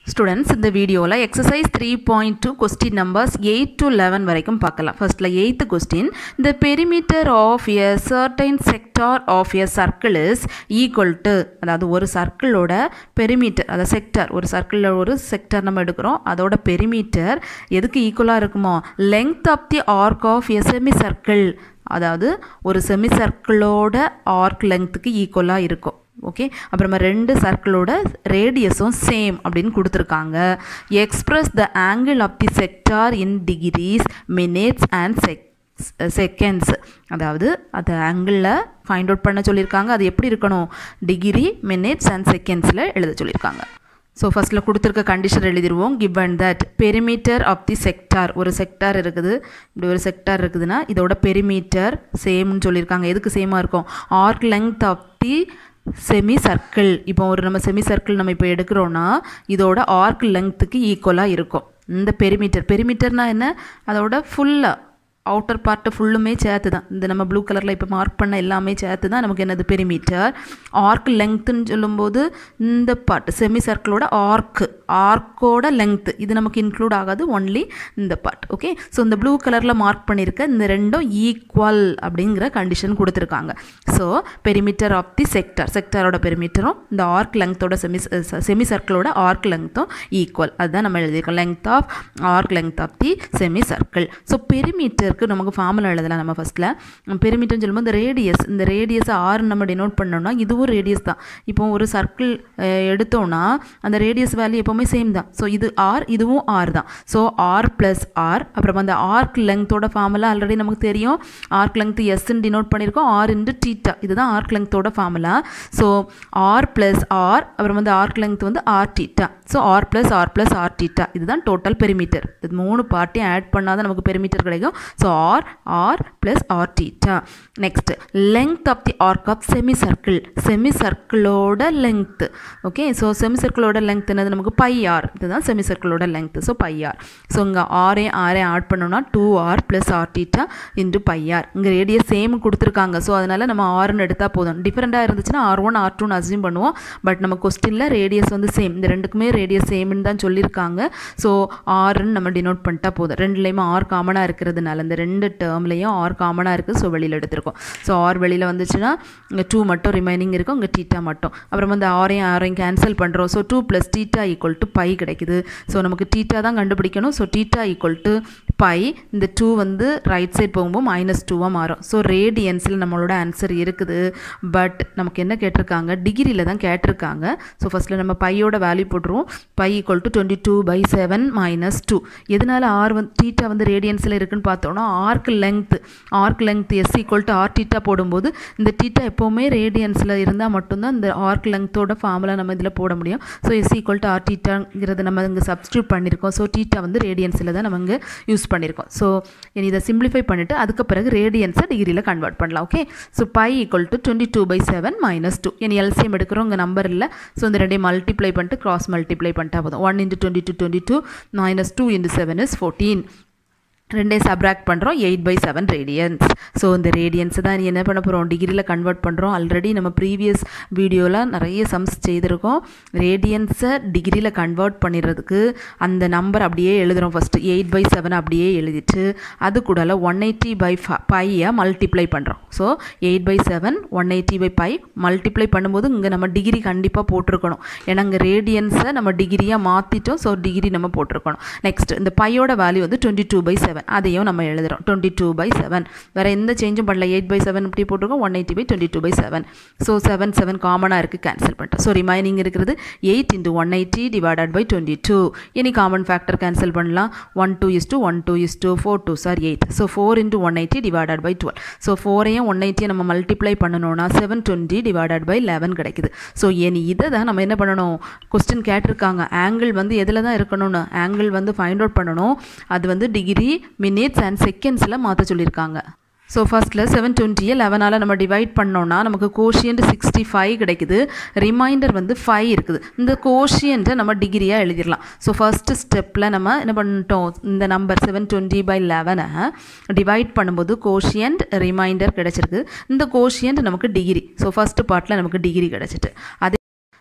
Students இந்த வீடியோவில் exercise three point two question numbers eight to eleven வரைக்கும் பார்க்கலாம் ஃபர்ஸ்ட்டில் eighth question the perimeter of a certain sector of a circle is equal to அதாவது ஒரு சர்க்கிளோட perimeter அதாவது sector ஒரு சர்க்கிளில் ஒரு செக்டார் நம்ம எடுக்கிறோம் அதோட பெரிமீட்டர் எதுக்கு ஈக்குவலாக இருக்குமோ length of the arc of a semi circle அதாவது ஒரு செமி சர்க்கிளோட ஆர்க் லெங்த்துக்கு ஈக்குவலாக இருக்கும் ஓகே அப்புறமா ரெண்டு சர்க்கிளோட ரேடியஸும் சேம் அப்படின்னு கொடுத்துருக்காங்க express the angle of the sector in degrees minutes and sec seconds அதாவது அந்த ஆங்கிளில் ஃபைண்ட் அவுட் பண்ண சொல்லியிருக்காங்க அது எப்படி இருக்கணும் டிகிரி மினிட்ஸ் அண்ட் செகண்ட்ஸில் எழுத சொல்லியிருக்காங்க ஸோ ஃபஸ்ட்டில் கொடுத்துருக்க கண்டிஷன் எழுதிடுவோம் given that perimeter of the sector ஒரு செக்டார் இருக்குது இப்படி ஒரு செக்டார் இருக்குதுன்னா இதோட பெரிமீட்டர் சேம்னு சொல்லியிருக்காங்க எதுக்கு சேமாக இருக்கும் arc length of the semi circle இப்போ ஒரு நம்ம செமி சர்க்கிள் நம்ம இப்போ எடுக்கிறோன்னா இதோட ஆர்க் லெங்த்துக்கு ஈக்குவலாக இருக்கும் இந்த பெரிமீட்டர் பெரிமீட்டர்னால் என்ன அதோட ஃபுல்லாக அவுட்டர் பார்ட்டு ஃபுல்லுமே சேர்த்து தான் இந்த நம்ம ப்ளூ கலரில் இப்போ மார்க் பண்ண எல்லாமே சேர்த்து தான் நமக்கு என்னது பெரிமீட்டர் ஆர்க் லெங்க்த்துன்னு சொல்லும்போது இந்த பார்ட் செமி சர்க்கிளோட ஆர்க்கு ஆர்க்கோட லெங்க்த்து இது நமக்கு இன்க்ளூட் ஆகாது ஒன்லி இந்த பார்ட் ஓகே ஸோ இந்த ப்ளூ கலரில் மார்க் பண்ணியிருக்க இந்த ரெண்டும் ஈக்குவல் அப்படிங்கிற கண்டிஷன் கொடுத்துருக்காங்க so perimeter of the sector செக்டரோட பெரிமீட்டரும் இந்த ஆர்க் லெங்க்த்தோட செமி செமி சர்க்கிளோட ஆர்க் லெங்க்த்தும் ஈக்குவல் அதுதான் நம்ம எழுதியிருக்கோம் length of arc length of the semi circle so perimeter பெரிமீட்டருக்கு நமக்கு ஃபார்முலா எழுதலாம் நம்ம ஃபஸ்ட்டில் பெரிமீட்டர்னு சொல்லும்போது இந்த ரேடியஸ் இந்த ரேடியஸை ஆறு நம்ம டினோட் பண்ணோம்னா இதுவும் ரேடியஸ் தான் இப்போ ஒரு சர்க்கிள் எடுத்தோம்னா அந்த ரேடியஸ் வேல்யூ எப்போவுமே சேம் தான் ஸோ இது ஆர் இதுவும் ஆர் தான் ஸோ ஆர் ப்ளஸ் ஆர் அப்புறம் அந்த ஆர்க் லெங்த்தோட ஃபார்முலா ஆல்ரெடி நமக்கு தெரியும் ஆர்க் லெங்த் எஸ்ன்னு டினோட் பண்ணியிருக்கோம் ஆர் இன்ட்டு டீட்டா இதுதான் ஆர்க் லெங்த்தோட formula so R plus R அப்புறம் வந்து ஆர்க் லெங்த் வந்து R theta so R plus R plus R theta இதுதான் டோட்டல் பெரிமீட்டர் இது மூணு பார்ட்டையும் ஆட் பண்ணால் தான் நமக்கு பெரிமீட்டர் கிடைக்கும் so R R plus R theta next length of the arc of semi circle semi சர்க்கிளோட லெங்த் ஓகே ஸோ செமி சர்க்கிளோட லெங்த் என்னது நமக்கு பை ஆர் இதுதான் செமி சர்க்கிளோட length so pi R so இங்கே ஆரே ஆரே ஆட் பண்ணோம்னா two R plus R theta into pi R இங்கே ரேடியஸ் சேம் கொடுத்துருக்காங்க ஸோ அதனால் நம்ம ஆர்னு எடுத்தால் போதும் டிஃப்ரெண்ட்டாக இருந்துச்சுன்னா ஆர் ஒன் ஆர் டூன்னு அசியூம் பண்ணுவோம் பட் நம்ம கொஸ்டினில் ரேடியஸ் வந்து சேம் இந்த ரெண்டுக்குமே ரேடியஸ் சேம்னு தான் சொல்லியிருக்காங்க ஸோ ஆர்ன்னு நம்ம டினோட் பண்ணிட்டா போதும் ரெண்டுலேயுமே ஆர் காமனாக இருக்கிறதுனால இந்த ரெண்டு டேர்ம்லேயும் ஆர் காமனாக இருக்குது ஸோ வெளியில் எடுத்திருக்கோம் ஸோ ஆர் வெளியில் வந்துச்சுன்னா இங்கே டூ மட்டும் ரிமைனிங் இருக்கும் இங்கே டீட்டா மட்டும் அப்புறம் வந்து ஆரையும் ஆரையும் கேன்சல் பண்ணுறோம் so two plus theta equal to pi கிடைக்குது ஸோ நமக்கு டீட்டா தான் கண்டுபிடிக்கணும் so theta equal to pi இந்த டூ வந்து ரைட் சைட் போகும்போது மைனஸ் டூவாக மாறும் ஸோ ரேடியன்ஸில் நம்மளோட ஆன்சர் இருக்குது பட் நமக்கு என்ன கேட்டிருக்காங்க டிகிரியில் தான் கேட்டிருக்காங்க ஸோ ஃபஸ்ட்டில் நம்ம பையோட வேல்யூ போட்டுருவோம் pi equal to twenty two by seven minus two எதனால் ஆர் வந்து டீட்டா வந்து ரேடியன்ஸில் இருக்குன்னு பார்த்தோன்னா arc length arc length S equal to R theta போடும்போது இந்த டீட்டா எப்போவுமே ரேடியன்ஸில் இருந்தால் மட்டும்தான் இந்த ஆர்க் லெங்த்தோட ஃபார்முலா நம்ம இதில் போட முடியும் so S equal to R டீட்டாங்கிறது நம்ம இங்கே சப்ஸ்டியூட் பண்ணியிருக்கோம் ஸோ டீட்டா வந்து ரேடியன்ஸில் தான் நம்ம இங்கே யூஸ் பண்ணியிருக்கோம் ஸோ இனி இதை சிம்பிளிஃபை பண்ணிவிட்டு அதுக்கு பிறகு ரேடியன்ஸை டிகிரியில் கன்வெர்ட் பண்ணலாம் okay so pi equal to twenty two by seven minus two இனி எல்சிஎம் எடுக்கிறோம் இங்கே நம்பர் இல்லை ஸோ இந்த ரெண்டையும் மல்டிப்ளை பண்ணிட்டு கிராஸ் மல்டிப்ளை பண்ணிட்டா போதும் one into twenty two twenty two minus two into seven is fourteen ரெண்டே சப்ராக்ட் பண்ணுறோம் eight by seven radians so இந்த ரேடியன்ஸை தான் என்ன பண்ண போகிறோம் டிகிரியில் கன்வெர்ட் பண்ணுறோம் ஆல்ரெடி நம்ம ப்ரீவியஸ் வீடியோவில் நிறைய சம்ஸ் செய்திருக்கோம் ரேடியன்ஸை டிகிரியில் கன்வெர்ட் பண்ணிடுறதுக்கு அந்த நம்பர் அப்படியே எழுதுகிறோம் ஃபஸ்ட்டு எயிட் பை செவன் அப்படியே எழுதிட்டு அது கூட ஒன் எயிட்டி பை பையை மல்டிப்ளை பண்ணுறோம் so eight by seven one eighty by pi multiply பண்ணும்போது இங்கே நம்ம டிகிரி கண்டிப்பாக போட்டிருக்கணும் ஏன்னா இங்கே ரேடியன்ஸை நம்ம டிகிரியாக மாற்றிட்டோம் ஸோ டிகிரி நம்ம போட்டிருக்கணும் நெக்ஸ்ட் இந்த பையோட வேல்யூ வந்து twenty two by seven seven அதையும் நம்ம எழுதுகிறோம் டுவெண்ட்டி டூ பை செவன் வேறு எந்த சேஞ்சும் பண்ணல எயிட் பை செவன் இப்படி போட்டிருக்கோம் one eighty by twenty two by seven so seven seven காமனாக இருக்குது கேன்சல் பண்ணிட்டோம் ஸோ ரிமைனிங் இருக்கிறது eight into one eighty divided by twenty two இனி காமன் ஃபேக்டர் கேன்சல் பண்ணலாம் one two is two one two is two four two சார் eight so four into one eighty divided by twelve so ஃபோரையும் one எயிட்டியை நம்ம multiply பண்ணணும்னா seven twenty divided by eleven கிடைக்குது so இனி இதை தான் நம்ம என்ன பண்ணணும் கொஸ்டின் கேட்டிருக்காங்க ஆங்கிள் வந்து எதில் தான் இருக்கணும்னு ஆங்கிள் வந்து ஃபைண்ட் அவுட் பண்ணணும் அது வந்து டிகிரி மினிட்ஸ் அண்ட் செகண்ட்ஸில் மாற்ற சொல்லியிருக்காங்க ஸோ ஃபஸ்ட்டில் செவன் டுவெண்ட்டியை லெவனால் நம்ம டிவைட் பண்ணோன்னா நமக்கு கோஷியன்ட் சிக்ஸ்டி ஃபைவ் கிடைக்குது ரிமைண்டர் வந்து ஃபைவ் இருக்குது இந்த கோஷியன்ட்டை நம்ம டிகிரியாக எழுதிடலாம் ஸோ ஃபஸ்ட்டு ஸ்டெப்பில் நம்ம என்ன பண்ணிட்டோம் இந்த நம்பர் செவன் டுவெண்ட்டி பை லெவனை டிவைட் பண்ணும்போது கோஷியன்ட் ரிமைண்டர் கிடச்சிருக்கு இந்த கோஷியன்ட் நமக்கு டிகிரி ஸோ ஃபஸ்ட்டு பார்ட்டில் நமக்கு டிகிரி கிடச்சிட்டு அதே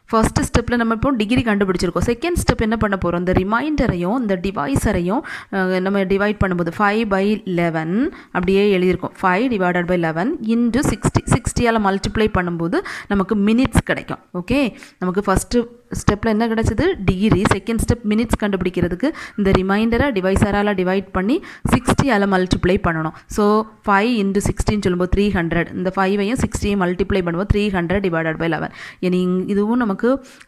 ஃபர்ஸ்ட் ஸ்டெப்பில் நம்ம இப்போ டிகிரி கண்டுபிடிச்சிருக்கோம் செகண்ட் ஸ்டெப் என்ன பண்ண போகிறோம் இந்த ரிமைண்டரையும் இந்த டிவைஸரையும் நம்ம டிவைட் பண்ணும்போது ஃபைவ் பை லெவன் அப்படியே எழுதியிருக்கோம் five divided by eleven into sixty சிக்ஸ்டியால் மல்டிப்ளை பண்ணும்போது நமக்கு மினிட்ஸ் கிடைக்கும் ஓகே நமக்கு ஃபஸ்ட்டு ஸ்டெப்பில் என்ன கிடச்சிது டிகிரி செகண்ட் ஸ்டெப் மினிட்ஸ் கண்டுபிடிக்கிறதுக்கு இந்த ரிமைண்டரை டிவைஸரால் டிவைட் பண்ணி சிக்ஸ்டியால் மல்டிப்ளை பண்ணணும் ஸோ ஃபைவ் இன்ட்டு சிக்ஸ்டின்னு சொல்லும்போது த்ரீ ஹண்ட்ரட் இந்த ஃபைவையும் சிக்ஸ்டியும் மல்டிப்ளை பண்ணும்போது three hundred divided by eleven இனி இதுவும் நமக்கு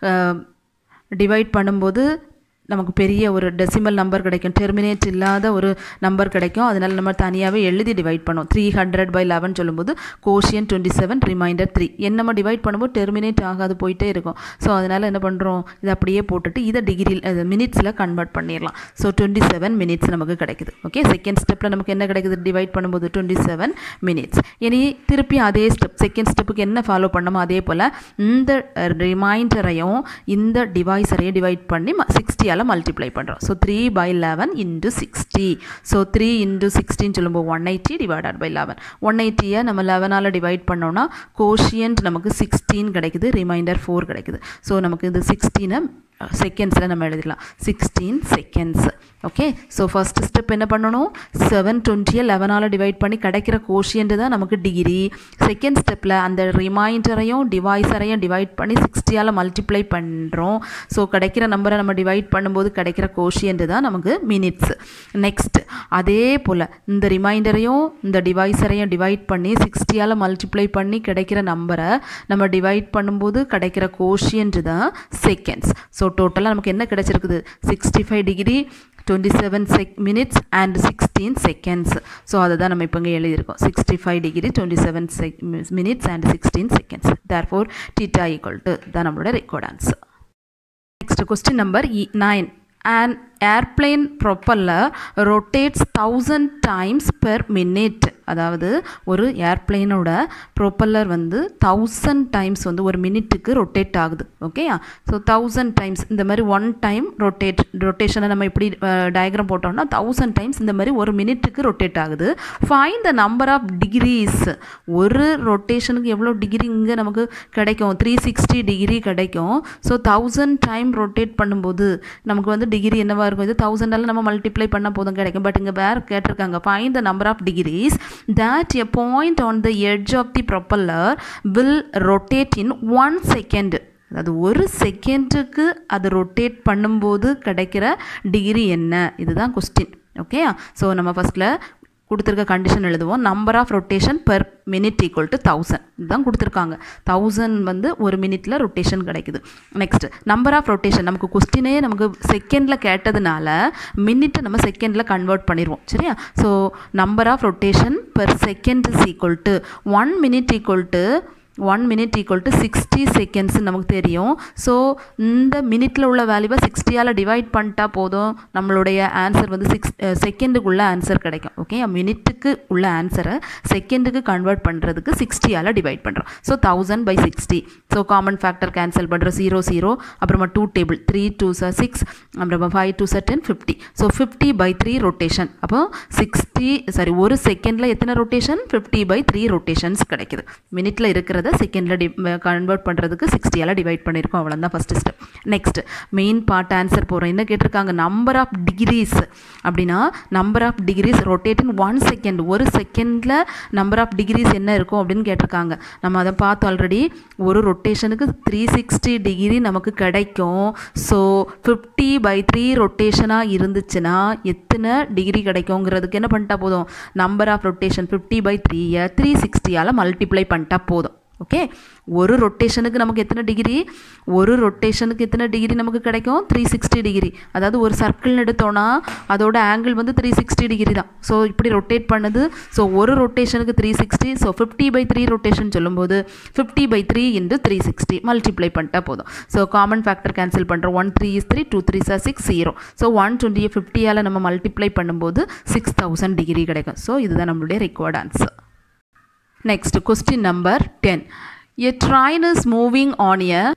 டிவைட் பண்ணும்போது நமக்கு பெரிய ஒரு டெசிமல் நம்பர் கிடைக்கும் டெர்மினேட் இல்லாத ஒரு நம்பர் கிடைக்கும் அதனால் நம்ம தனியாகவே எழுதி டிவைட் பண்ணுவோம் த்ரீ ஹண்ட்ரட் பை லெவன் சொல்லும்போது quotient twenty seven remainder three என்ன நம்ம டிவைட் பண்ணும்போது டெர்மினேட் ஆகாது போயிட்டே இருக்கும் ஸோ அதனால் என்ன பண்ணுறோம் இதை அப்படியே போட்டுட்டு இதை டிகிரி மினிட்ஸில் கன்வெர்ட் பண்ணிடலாம் ஸோ டுவெண்ட்டி செவன் மினிட்ஸ் நமக்கு கிடைக்குது ஓகே செகண்ட் ஸ்டெப்பில் நமக்கு என்ன கிடைக்குது டிவைட் பண்ணும்போது டுவெண்ட்டி செவன் மினிட்ஸ் இனி திருப்பி அதே ஸ்டெப் செகண்ட் ஸ்டெப்புக்கு என்ன ஃபாலோ பண்ணமோ அதே போல் இந்த ரிமைண்டரையும் இந்த டிவைஸரையும் டிவைட் பண்ணி சிக்ஸ்டியால் இதால் மல்டிப்ளை பண்ணுறோம் so three by eleven into sixty so three into சிக்ஸ்டின்னு சொல்லும்போது one eighty divided by eleven one எயிட்டியை நம்ம லெவனால் டிவைட் பண்ணோம்னா கோஷியன்ட் நமக்கு சிக்ஸ்டீன் கிடைக்குது ரிமைண்டர் ஃபோர் கிடைக்குது ஸோ நமக்கு இது சிக்ஸ்டீனை செகண்ட்ஸில் நம்ம எழுதிடலாம் sixteen seconds okay so first step என்ன பண்ணணும் செவன் டுவெண்ட்டியை லெவனால் டிவைட் பண்ணி கிடைக்கிற கோஷியன்ட் தான் நமக்கு டிகிரி செகண்ட் ஸ்டெப்பில் அந்த ரிமைண்டரையும் டிவைஸரையும் டிவைட் பண்ணி சிக்ஸ்டியால் மல்டிப்ளை பண்ணுறோம் ஸோ கிடைக்கிற நம்பரை நம்ம டிவைட் பண்ணும்போது கிடைக்கிற கோஷியன்ட் தான் நமக்கு மினிட்ஸ் நெக்ஸ்ட் அதே போல் இந்த ரிமைண்டரையும் இந்த டிவைஸரையும் டிவைட் பண்ணி சிக்ஸ்டியால் மல்டிப்ளை பண்ணி கிடைக்கிற நம்பரை நம்ம டிவைட் பண்ணும்போது கிடைக்கிற கோஷியன்ட் தான் செகண்ட்ஸ் ஸோ டோட்டலாக நமக்கு என்ன கிடச்சிருக்குது sixty five degree twenty seven sec minutes and sixteen seconds so அதை தான் நம்ம இப்போ இங்கே எழுதியிருக்கோம் sixty five degree twenty seven sec minutes and sixteen seconds therefore theta equal to தான் நம்மளோட required answer next question number nine an airplane propeller rotates thousand times per minute அதாவது ஒரு ஏர்ப்ளைனோட ப்ரொப்பல்லர் வந்து தௌசண்ட் டைம்ஸ் வந்து ஒரு மினிட்டுக்கு rotate ஆகுது ஓகேயா ஸோ தௌசண்ட் டைம்ஸ் இந்த மாதிரி ஒன் டைம் ரொட்டேட் ரொட்டேஷனை நம்ம இப்படி டயக்ராம் போட்டோம்னா தௌசண்ட் டைம்ஸ் இந்த மாதிரி ஒரு மினிட்டுக்கு ரொட்டேட் ஆகுது find the number of degrees ஒரு ரொட்டேஷனுக்கு எவ்வளோ டிகிரி இங்கே நமக்கு கிடைக்கும் த்ரீ சிக்ஸ்டி டிகிரி கிடைக்கும் ஸோ தௌசண்ட் டைம் ரொட்டேட் பண்ணும்போது நமக்கு வந்து டிகிரி என்னவா இருக்கும் இது தௌசண்டால் நம்ம மல்டிப்ளை பண்ணால் போதும் கிடைக்கும் பட் இங்கே வேறு கேட்டிருக்காங்க find the number of degrees that a point on the edge of the propeller will rotate in one second அதாவது ஒரு செகண்டுக்கு அது ரொட்டேட் பண்ணும்போது கிடைக்கிற டிகிரி என்ன இதுதான் கொஸ்டின் ஓகே ஸோ நம்ம ஃபஸ்ட்டில் கொடுத்துருக்க கண்டிஷன் எழுதுவோம் number of rotation per minute equal to thousand இதுதான் கொடுத்துருக்காங்க தௌசண்ட் வந்து ஒரு மினிட்ல ரொட்டேஷன் கிடைக்குது நெக்ஸ்ட் நம்பர் ஆஃப் ரொட்டேஷன் நமக்கு கொஸ்டினே நமக்கு செகண்டில் கேட்டதுனால மினிட்டை நம்ம செகண்டில் கன்வெர்ட் பண்ணிடுவோம் சரியா so number of rotation per second is equal to one minute equal to one minute equal to sixty seconds நமக்கு தெரியும் ஸோ இந்த மினிட்டில் உள்ள வேல்யூவை சிக்ஸ்டியால் டிவைட் பண்ணிட்டா போதும் நம்மளுடைய ஆன்சர் வந்து சிக்ஸ் செகண்டுக்குள்ள ஆன்சர் கிடைக்கும் ஓகே மினிட்டுக்கு உள்ள ஆன்சரை செகண்டுக்கு கன்வெர்ட் பண்ணுறதுக்கு சிக்ஸ்டியால் டிவைட் பண்ணுறோம் so thousand by sixty so common factor cancel பண்ணுறோம் ஜீரோ ஜீரோ அப்புறமா two table three two are six அப்புறமா five two are ten fifty so fifty by three rotation அப்போ சிக்ஸ்டி சாரி ஒரு செகண்டில் எத்தனை rotation fifty by three rotations கிடைக்குது மினிட்டில் இருக்கிறத செகண்டில் டி கன்வெர்ட் பண்ணுறதுக்கு சிக்ஸ்டியால் டிவைட் பண்ணியிருக்கோம் அவ்வளோதான் first step next main part answer போகிறோம் என்ன கேட்டிருக்காங்க நம்பர் ஆஃப் டிகிரிஸ் அப்படின்னா number of degrees rotate in one second ஒரு செகண்டில் நம்பர் ஆஃப் டிகிரிஸ் என்ன இருக்கும் அப்படின்னு கேட்டிருக்காங்க நம்ம அதை பார்த்தோம் ஆல்ரெடி ஒரு ரொட்டேஷனுக்கு த்ரீ சிக்ஸ்டி டிகிரி நமக்கு கிடைக்கும் ஸோ ஃபிஃப்டி பை த்ரீ ரொட்டேஷனாக இருந்துச்சுன்னா எத்தனை டிகிரி கிடைக்குங்கிறதுக்கு என்ன பண்ணிட்டா போதும் number of rotation fifty by த்ரீயை த்ரீ சிக்ஸ்டியால் மல்டிப்ளை பண்ணிட்டா போதும் ஓகே ஒரு ரொட்டேஷனுக்கு நமக்கு எத்தனை டிகிரி ஒரு ரொட்டேஷனுக்கு எத்தனை டிகிரி நமக்கு கிடைக்கும் த்ரீ சிக்ஸ்டி டிகிரி அதாவது ஒரு சர்க்கிள்னு எடுத்தோன்னா அதோட ஆங்கிள் வந்து த்ரீ சிக்ஸ்டி டிகிரி தான் ஸோ இப்படி ரொட்டேட் பண்ணுது ஸோ ஒரு ரொட்டேஷனுக்கு three sixty so fifty by three rotation சொல்லும்போது fifty by three into three sixty multiply பண்ணிட்டா போதும் ஸோ காமன் ஃபேக்டர் கேன்சல் பண்ணுறோம் one three is three two three are six zero so one டுவெண்ட்டியை ஃபிஃப்டியால் நம்ம மல்டிப்ளை பண்ணும்போது சிக்ஸ் தௌசண்ட் டிகிரி கிடைக்கும் so இதுதான் நம்மளுடைய required answer Next, question number 10. A train is moving on a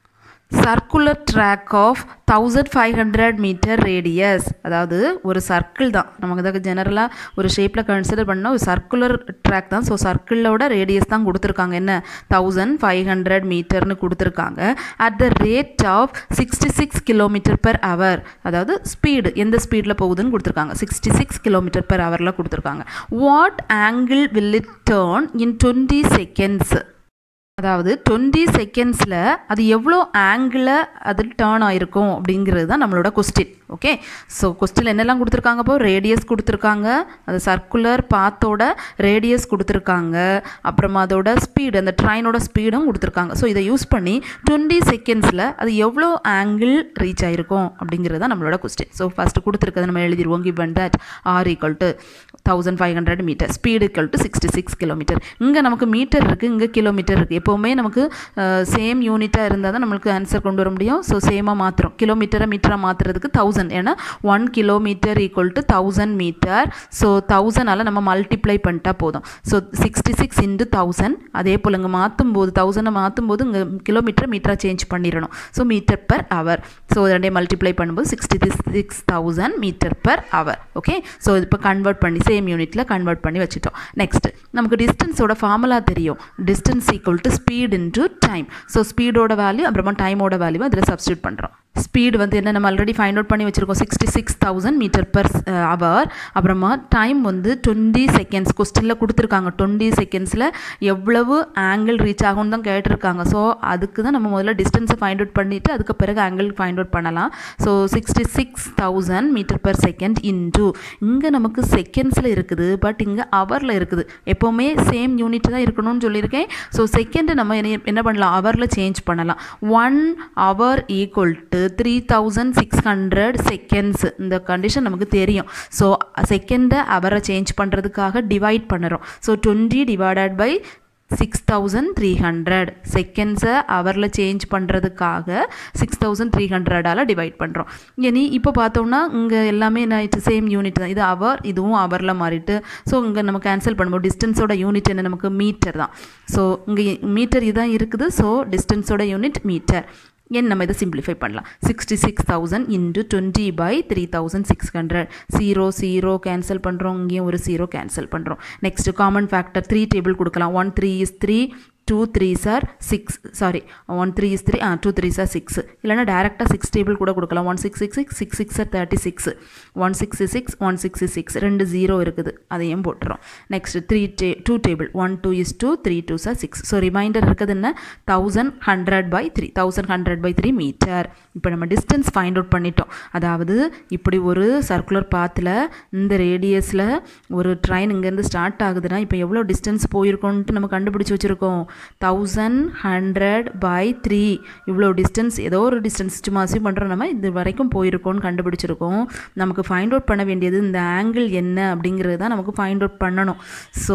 circular track of thousand five hundred metre radius அதாவது ஒரு circle தான் நமக்கு இதாக ஜெனரலாக ஒரு ஷேப்பில் கன்சிடர் பண்ணால் ஒரு சர்க்குலர் ட்ராக் தான் ஸோ சர்க்கிளோட ரேடியஸ் தான் கொடுத்துருக்காங்க என்ன தௌசண்ட் ஃபைவ் ஹண்ட்ரட் மீட்டர்னு கொடுத்துருக்காங்க at the rate of sixty six kilometre per hour அதாவது ஸ்பீடு எந்த ஸ்பீடில் போகுதுன்னு கொடுத்துருக்காங்க சிக்ஸ்டி சிக்ஸ் கிலோமீட்டர் பெர் ஹவரில் கொடுத்துருக்காங்க what angle will it turn in twenty seconds அதாவது டுவெண்ட்டி செகண்ட்ஸில் அது எவ்வளோ ஆங்கிளில் அது டேர்ன் ஆகிருக்கும் அப்படிங்கிறது தான் நம்மளோட கொஸ்டின் ஓகே ஸோ கொஸ்டின் என்னெல்லாம் கொடுத்துருக்காங்க இப்போ ரேடியஸ் கொடுத்துருக்காங்க அது சர்க்குலர் பாத்தோட ரேடியஸ் கொடுத்துருக்காங்க அப்புறமா அதோட ஸ்பீடு அந்த ட்ரெயினோட ஸ்பீடும் கொடுத்துருக்காங்க ஸோ இதை யூஸ் பண்ணி டுவெண்ட்டி செகண்ட்ஸில் அது எவ்வளோ ஆங்கிள் ரீச் ஆகிருக்கும் அப்படிங்கிறது தான் நம்மளோட கொஸ்டின் ஸோ ஃபஸ்ட்டு கொடுத்துருக்கதை நம்ம எழுதிடுவோம் given that R equal to thousand five hundred metre speed equal to sixty six kilometre இங்கே நமக்கு மீட்டர் இருக்குது இங்கே கிலோமீட்டர் இருக்குது எப்போவுமே நமக்கு சேம் யூனிட்டாக இருந்தால் தான் நம்மளுக்கு ஆன்சர் கொண்டு வர முடியும் ஸோ சேமாக மாற்றுறோம் கிலோமீட்டரை மீட்டராக மாற்றுறதுக்கு தௌசண்ட் ஏன்னா one kilometre equal to thousand metre so தௌசண்டால் நம்ம மல்டிப்ளை பண்ணிட்டா போதும் so sixty six into thousand அதே போல் இங்கே மாற்றும் போது தௌசண்டை மாற்றும் போது இங்கே கிலோமீட்டர் மீட்டராக சேஞ்ச் பண்ணிடணும் so metre per hour so ரெண்டே மல்டிப்ளை பண்ணும்போது sixty six thousand metre per hour okay so இப்போ கன்வெர்ட் பண்ணி சேம் யூனிட்டில் கன்வெர்ட் பண்ணி வச்சுட்டோம் நெக்ஸ்ட் நமக்கு டிஸ்டன்ஸோட ஃபார்முலா தெரியும் distance equal to speed into time so ஸ்பீடோட வேல்யூ அப்புறமா டைமோட வேல்யூ அதில் சப்ஸ்டியூட் பண்ணுறோம் ஸ்பீடு வந்து என்ன நம்ம ஆல்ரெடி ஃபைண்ட் அவுட் பண்ணி வச்சுருக்கோம் sixty six thousand metre per hour அப்புறமா டைம் வந்து டுவெண்ட்டி செகண்ட்ஸ் கொஸ்டினில் கொடுத்துருக்காங்க டுவெண்ட்டி செகண்ட்ஸில் எவ்வளவு ஆங்கிள் ரீச் ஆகும்னு தான் கேட்டிருக்காங்க ஸோ அதுக்கு தான் நம்ம முதல்ல டிஸ்டன்ஸை ஃபைண்ட் அவுட் பண்ணிவிட்டு அதுக்கு பிறகு ஆங்கிள் ஃபைண்ட் அவுட் பண்ணலாம் so sixty six thousand metre per second into இங்கே நமக்கு செகண்ட்ஸில் இருக்குது பட் இங்கே ஹவரில் இருக்குது எப்போவுமே சேம் யூனிட் தான் இருக்கணும்னு சொல்லியிருக்கேன் ஸோ செகண்டு நம்ம என்ன என்ன பண்ணலாம் ஹவரில் சேஞ்ச் பண்ணலாம் one hour equal to three thousand six hundred seconds இந்த கண்டிஷன் நமக்கு தெரியும் ஸோ செகண்டை அவரை சேஞ்ச் பண்ணுறதுக்காக டிவைட் பண்ணுறோம் so twenty divided by six thousand three hundred செகண்ட்ஸை ஹவரில் சேஞ்ச் பண்ணுறதுக்காக சிக்ஸ் தௌசண்ட் த்ரீ ஹண்ட்ரடால் டிவைட் பண்ணுறோம் இனி இப்போ பார்த்தோம்னா இங்கே எல்லாமே என்ன ஆயிடுச்சு சேம் யூனிட் தான் இது அவர் இதுவும் ஹவரில் மாறிட்டு ஸோ இங்கே நம்ம கேன்சல் பண்ணும்போது டிஸ்டன்ஸோட யூனிட் என்ன நமக்கு மீட்டர் தான் ஸோ இங்கே மீட்டர் இதான் இருக்குது ஸோ டிஸ்டன்ஸோட யூனிட் மீட்டர் ஏன் நம்ம இதை சிம்பிளிஃபை பண்ணலாம் sixty six thousand into twenty by three thousand six hundred zero zero cancel பண்ணுறோம் இங்கேயும் ஒரு ஜீரோ கேன்சல் பண்ணுறோம் next common factor three table கொடுக்கலாம் one three is three two three are six sorry one three is three ah two three are six இல்லைனா டேரெக்டாக six table கூட கொடுக்கலாம் one six six six six six are thirty six one sixty six one sixty six ரெண்டு zero இருக்குது அதையும் போட்டுறோம் next three the two table one two is two three two are six so remainder இருக்குது என்ன thousand hundred by three thousand hundred by three metre இப்போ நம்ம distance find out பண்ணிட்டோம் அதாவது இப்படி ஒரு சர்க்குலர் பாத்தில் இந்த ரேடியஸில் ஒரு ட்ரெயின் இங்கேருந்து ஸ்டார்ட் ஆகுதுன்னா இப்போ எவ்வளோ டிஸ்டன்ஸ் போயிருக்கோன்ட்டு நம்ம கண்டுபிடிச்சி வச்சுருக்கோம் தௌசண்ட் ஹண்ட்ரட் பை த்ரீ இவ்வளோ டிஸ்டன்ஸ் ஏதோ ஒரு டிஸ்டன்ஸ் சும்மா அசீவ் பண்ணுறோம் நம்ம இது வரைக்கும் போயிருக்கோம்னு கண்டுபிடிச்சிருக்கோம் நமக்கு ஃபைண்ட் அவுட் பண்ண வேண்டியது இந்த ஆங்கிள் என்ன அப்படிங்கிறது தான் நமக்கு ஃபைண்ட் அவுட் பண்ணணும் ஸோ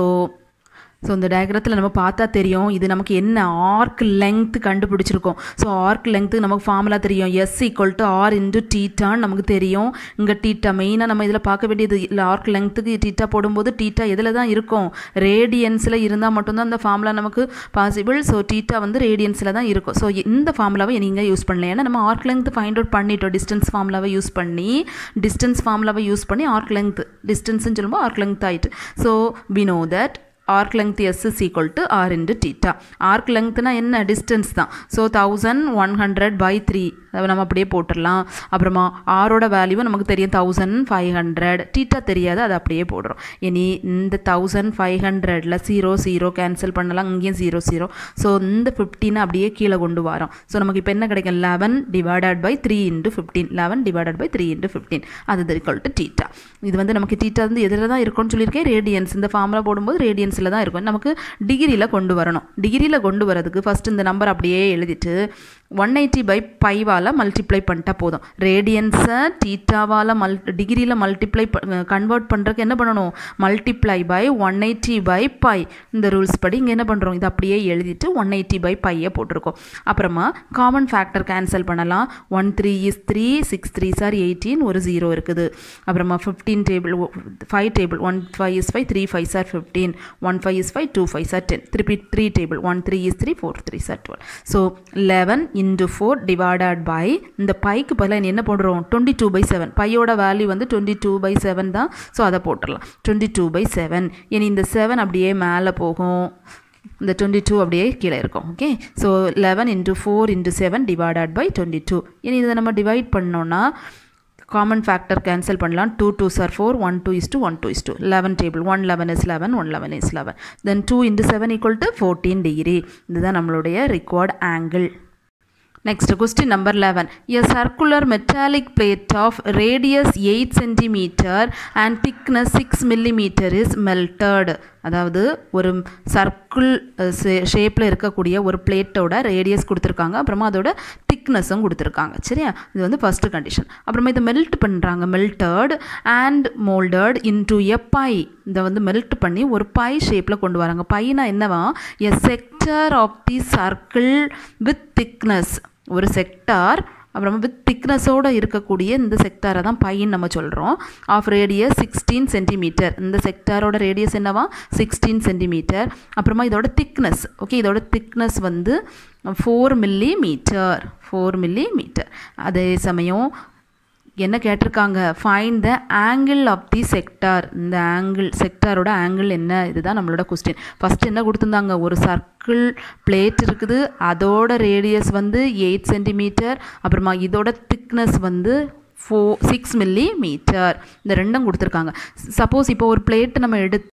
ஸோ இந்த டயக்ரத்தில் நம்ம பார்த்தா தெரியும் இது நமக்கு என்ன ஆர்க் லெங்த் கண்டுபிடிச்சிருக்கோம் ஸோ ஆர்க் லெங்த்து நமக்கு ஃபார்முலா தெரியும் S equal to R into டீட்டான்னு நமக்கு தெரியும் இங்கே டீட்டா மெயினாக நம்ம இதில் பார்க்க வேண்டியது இல்லை ஆர்க் லெங்த்துக்கு டீட்டா போடும்போது டீட்டா எதில் தான் இருக்கும் ரேடியன்ஸில் இருந்தால் மட்டும்தான் அந்த ஃபார்முலா நமக்கு பாசிபிள் ஸோ டீட்டா வந்து ரேடியன்ஸில் தான் இருக்கும் ஸோ இந்த ஃபார்முலாவை நீங்கள் யூஸ் பண்ணல ஏன்னா நம்ம ஆர்க் லெங்த் ஃபைண்ட் அவுட் பண்ணிட்டோம் டிஸ்டன்ஸ் ஃபார்முலாவை யூஸ் பண்ணி டிஸ்டன்ஸ் ஃபார்முலாவை யூஸ் பண்ணி ஆர்க் லெங்த் டிஸ்டன்ஸ்னு சொல்லும்போது ஆர்க் லெங்த் ஆகிட்டு so we know that arc length S is equal to R into theta arc லெங்க்னா என்ன டிஸ்டன்ஸ் தான் so thousand one hundred by three அதை நம்ம அப்படியே போட்டுடலாம் அப்புறமா ஆரோட வேல்யூ நமக்கு தெரியும் தௌசண்ட் ஃபைவ் ஹண்ட்ரட் டீட்டா தெரியாது அதை அப்படியே போடுறோம் இனி இந்த தௌசண்ட் ஃபைவ் ஹண்ட்ரடில் ஜீரோ ஜீரோ கேன்சல் பண்ணலாம் இங்கேயும் ஜீரோ ஜீரோ ஸோ இந்த ஃபிஃப்டீனை அப்படியே கீழே கொண்டு வரோம் ஸோ நமக்கு இப்போ என்ன கிடைக்கும் eleven divided by three into fifteen eleven divided by three into fifteen அது ஈக்குவல் டு டீட்டா இது வந்து நமக்கு டீட்டா வந்து எதில் தான் இருக்கும்னு சொல்லியிருக்கேன் ரேடியன்ஸ் இந்த ஃபார்முலா போடும்போது ரேடியன்ஸில் தான் இருக்கும் நமக்கு டிகிரியில் கொண்டு வரணும் டிகிரியில் கொண்டு வரதுக்கு ஃபஸ்ட் இந்த நம்பர் அப்படியே எழுதிட்டு ஒன் எயிட்டி பை பைவால் மல்டிப்ளை பண்ணிட்டா போதும் ரேடியன்ஸை டீட்டாவால் மல் டிகிரியில் மல்டிப்ளை கன்வெர்ட் பண்ணுறதுக்கு என்ன பண்ணணும் multiply by one eighty by pi இந்த ரூல்ஸ் படி இங்கே என்ன பண்ணுறோம் இது அப்படியே எழுதிட்டு ஒன் எயிட்டி பை பையை போட்டிருக்கோம் அப்புறமா காமன் ஃபேக்டர் கேன்சல் பண்ணலாம் one three is three six three are eighteen ஒரு ஜீரோ இருக்குது அப்புறமா fifteen table five table one five is five three five are fifteen one five is five two five are ten திருப்பி three table one three is three four three are twelve so eleven into four divided by இந்த பைக்கு பதிலாக என்ன போடுறோம் twenty two by seven பையோட value வந்து twenty two by seven தான் so அதை போட்டுடலாம் டுவெண்ட்டி டூ பை செவன் இனி இந்த செவன் அப்படியே மேலே போகும் இந்த டுவெண்ட்டி டூ அப்படியே கீழே இருக்கும் okay so eleven into four into seven divided by twenty two இனி இதை நம்ம டிவைட் பண்ணோன்னா காமன் ஃபேக்டர் கேன்சல் பண்ணலாம் two two are four one two is two one two is two eleven table one eleven is eleven one eleven is eleven then two into seven equal to fourteen degree இதுதான் நம்மளுடைய required angle Next question number 11. A circular metallic plate of radius 8 cm and thickness 6 mm is melted. அதாவது ஒரு circle ஷேப்பில் இருக்கக்கூடிய ஒரு பிளேட்டோட radius கொடுத்துருக்காங்க அப்புறமா அதோட திக்னஸும் கொடுத்துருக்காங்க சரியா இது வந்து ஃபஸ்ட்டு கண்டிஷன் அப்புறமா இதை மெல்ட் பண்ணுறாங்க melted and moulded into a pie இதை வந்து மெல்ட் பண்ணி ஒரு பை ஷேப்பில் கொண்டு வராங்க பைனா என்னவா a sector of the circle with thickness ஒரு செக்டார் அப்புறமா வித் திக்னஸோடு இருக்கக்கூடிய இந்த செக்டாரை தான் பையன் நம்ம சொல்கிறோம் ஆஃப் ரேடியஸ் சிக்ஸ்டீன் சென்டிமீட்டர் இந்த செக்டாரோட ரேடியஸ் என்னவா சிக்ஸ்டீன் சென்டிமீட்டர் அப்புறமா இதோட திக்னஸ் ஓகே இதோட திக்னஸ் வந்து four millimetre four millimetre அதே சமயம் என்ன கேட்டிருக்காங்க find the angle of the sector இந்த ஆங்கிள் செக்டாரோட ஆங்கிள் என்ன இதுதான் நம்மளோட கொஸ்டின் ஃபஸ்ட் என்ன கொடுத்துருந்தாங்க ஒரு சர்க்கிள் பிளேட் இருக்குது அதோட ரேடியஸ் வந்து எயிட் சென்டிமீட்டர் அப்புறமா இதோட திக்னஸ் வந்து ஃபோ சிக்ஸ் மில்லி மீட்டர் இந்த ரெண்டும் கொடுத்துருக்காங்க சப்போஸ் இப்போ ஒரு பிளேட் நம்ம எடுத்து